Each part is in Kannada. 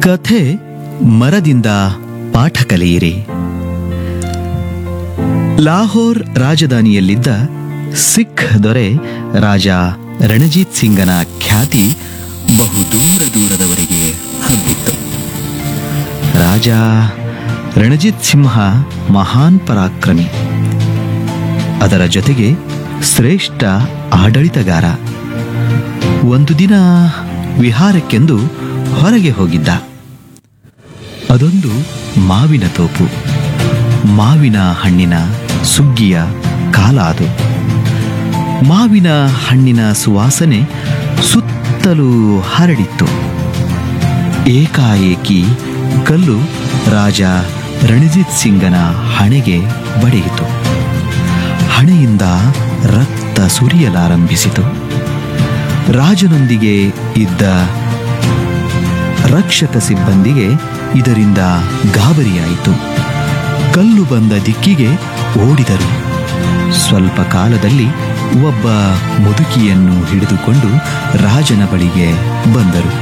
ಕಥೆ ಮರದಿಂದ ಪಾಠ ಕಲಿಯಿರಿ ಲಾಹೋರ್ ರಾಜಧಾನಿಯಲ್ಲಿದ್ದ ಸಿಖ್ ದೊರೆ ರಾಜ ರಣಜೀತ್ ಸಿಂಗನ ಖ್ಯಾತಿ ಬಹು ದೂರ ದೂರದವರೆಗೆ ಹಬ್ಬಿತ್ತು ರಾಜ ರಣಜಿತ್ ಸಿಂಹ ಮಹಾನ್ ಪರಾಕ್ರಮಿ ಅದರ ಜೊತೆಗೆ ಶ್ರೇಷ್ಠ ಆಡಳಿತಗಾರ ಒಂದು ದಿನ ವಿಹಾರಕ್ಕೆಂದು ಹೊರಗೆ ಹೋಗಿದ್ದ ಅದೊಂದು ಮಾವಿನ ತೋಪು ಮಾವಿನ ಹಣ್ಣಿನ ಸುಗ್ಗಿಯ ಕಾಲ ಅದು ಮಾವಿನ ಹಣ್ಣಿನ ಸುವಾಸನೆ ಸುತ್ತಲೂ ಹರಡಿತ್ತು ಏಕಾಏಕಿ ಕಲ್ಲು ರಾಜ ರಣಜಿತ್ ಸಿಂಗನ ಹಣೆಗೆ ಬಡಿಯಿತು ಹಣೆಯಿಂದ ರಕ್ತ ಸುರಿಯಲಾರಂಭಿಸಿತು ರಾಜನೊಂದಿಗೆ ಇದ್ದ ರಕ್ಷಕ ಸಿಬ್ಬಂದಿಗೆ ಇದರಿಂದ ಗಾಬರಿಯಾಯಿತು ಕಲ್ಲು ಬಂದ ದಿಕ್ಕಿಗೆ ಓಡಿದರು ಸ್ವಲ್ಪ ಕಾಲದಲ್ಲಿ ಒಬ್ಬ ಮುದುಕಿಯನ್ನು ಹಿಡಿದುಕೊಂಡು ರಾಜನ ಬಳಿಗೆ ಬಂದರು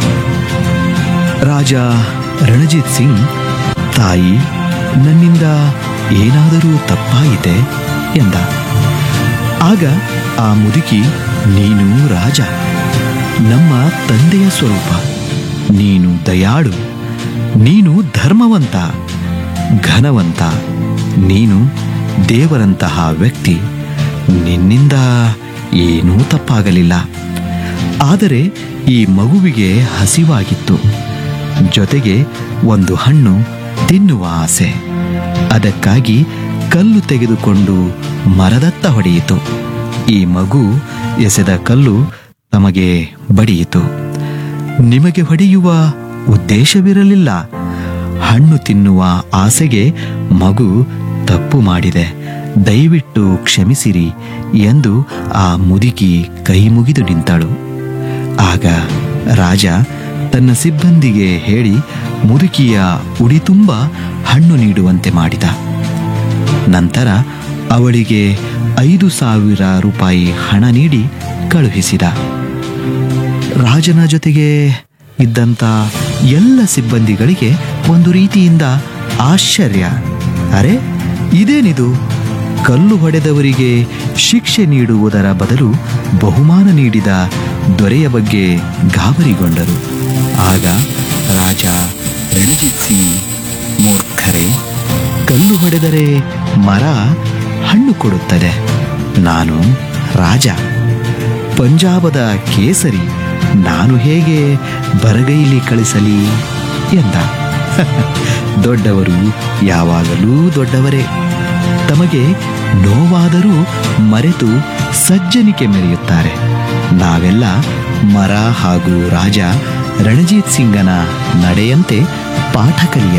ರಾಜ ರಣಜಿತ್ ಸಿಂಗ್ ತಾಯಿ ನನ್ನಿಂದ ಏನಾದರೂ ತಪ್ಪಾಯಿತೆ ಎಂದ ಆಗ ಆ ಮುದುಕಿ ನೀನು ರಾಜ ನಮ್ಮ ತಂದೆಯ ಸ್ವರೂಪ ನೀನು ದಯಾಳು ನೀನು ಧರ್ಮವಂತ ಘನವಂತ ನೀನು ದೇವರಂತಹ ವ್ಯಕ್ತಿ ನಿನ್ನಿಂದ ಏನೂ ತಪ್ಪಾಗಲಿಲ್ಲ ಆದರೆ ಈ ಮಗುವಿಗೆ ಹಸಿವಾಗಿತ್ತು ಜೊತೆಗೆ ಒಂದು ಹಣ್ಣು ತಿನ್ನುವ ಆಸೆ ಅದಕ್ಕಾಗಿ ಕಲ್ಲು ತೆಗೆದುಕೊಂಡು ಮರದತ್ತ ಹೊಡೆಯಿತು ಈ ಮಗು ಎಸೆದ ಕಲ್ಲು ತಮಗೆ ಬಡಿಯಿತು ನಿಮಗೆ ಹೊಡೆಯುವ ಉದ್ದೇಶವಿರಲಿಲ್ಲ ಹಣ್ಣು ತಿನ್ನುವ ಆಸೆಗೆ ಮಗು ತಪ್ಪು ಮಾಡಿದೆ ದಯವಿಟ್ಟು ಕ್ಷಮಿಸಿರಿ ಎಂದು ಆ ಮುದುಕಿ ಕೈ ಮುಗಿದು ನಿಂತಳು ಆಗ ರಾಜ ತನ್ನ ಸಿಬ್ಬಂದಿಗೆ ಹೇಳಿ ಮುದುಕಿಯ ಉಡಿ ತುಂಬ ಹಣ್ಣು ನೀಡುವಂತೆ ಮಾಡಿದ ನಂತರ ಅವಳಿಗೆ ಐದು ಸಾವಿರ ರೂಪಾಯಿ ಹಣ ನೀಡಿ ಕಳುಹಿಸಿದ ರಾಜನ ಜೊತೆಗೆ ಇದ್ದಂಥ ಎಲ್ಲ ಸಿಬ್ಬಂದಿಗಳಿಗೆ ಒಂದು ರೀತಿಯಿಂದ ಆಶ್ಚರ್ಯ ಅರೆ ಇದೇನಿದು ಕಲ್ಲು ಹೊಡೆದವರಿಗೆ ಶಿಕ್ಷೆ ನೀಡುವುದರ ಬದಲು ಬಹುಮಾನ ನೀಡಿದ ದೊರೆಯ ಬಗ್ಗೆ ಗಾಬರಿಗೊಂಡರು ಆಗ ರಾಜ ರಣಜಿತ್ ಸಿಂಗ್ ಮೂರ್ಖರೇ ಕಲ್ಲು ಹೊಡೆದರೆ ಮರ ಹಣ್ಣು ಕೊಡುತ್ತದೆ ನಾನು ರಾಜ ಪಂಜಾಬದ ಕೇಸರಿ ನಾನು ಹೇಗೆ ಬರಗೈಲಿ ಕಳಿಸಲಿ ಎಂದ ದೊಡ್ಡವರು ಯಾವಾಗಲೂ ದೊಡ್ಡವರೇ ತಮಗೆ ನೋವಾದರೂ ಮರೆತು ಸಜ್ಜನಿಕೆ ಮೆರೆಯುತ್ತಾರೆ ನಾವೆಲ್ಲ ಮರ ಹಾಗೂ ರಾಜ ರಣಜಿತ್ ಸಿಂಗನ ನಡೆಯಂತೆ ಪಾಠ ಕಲಿಯ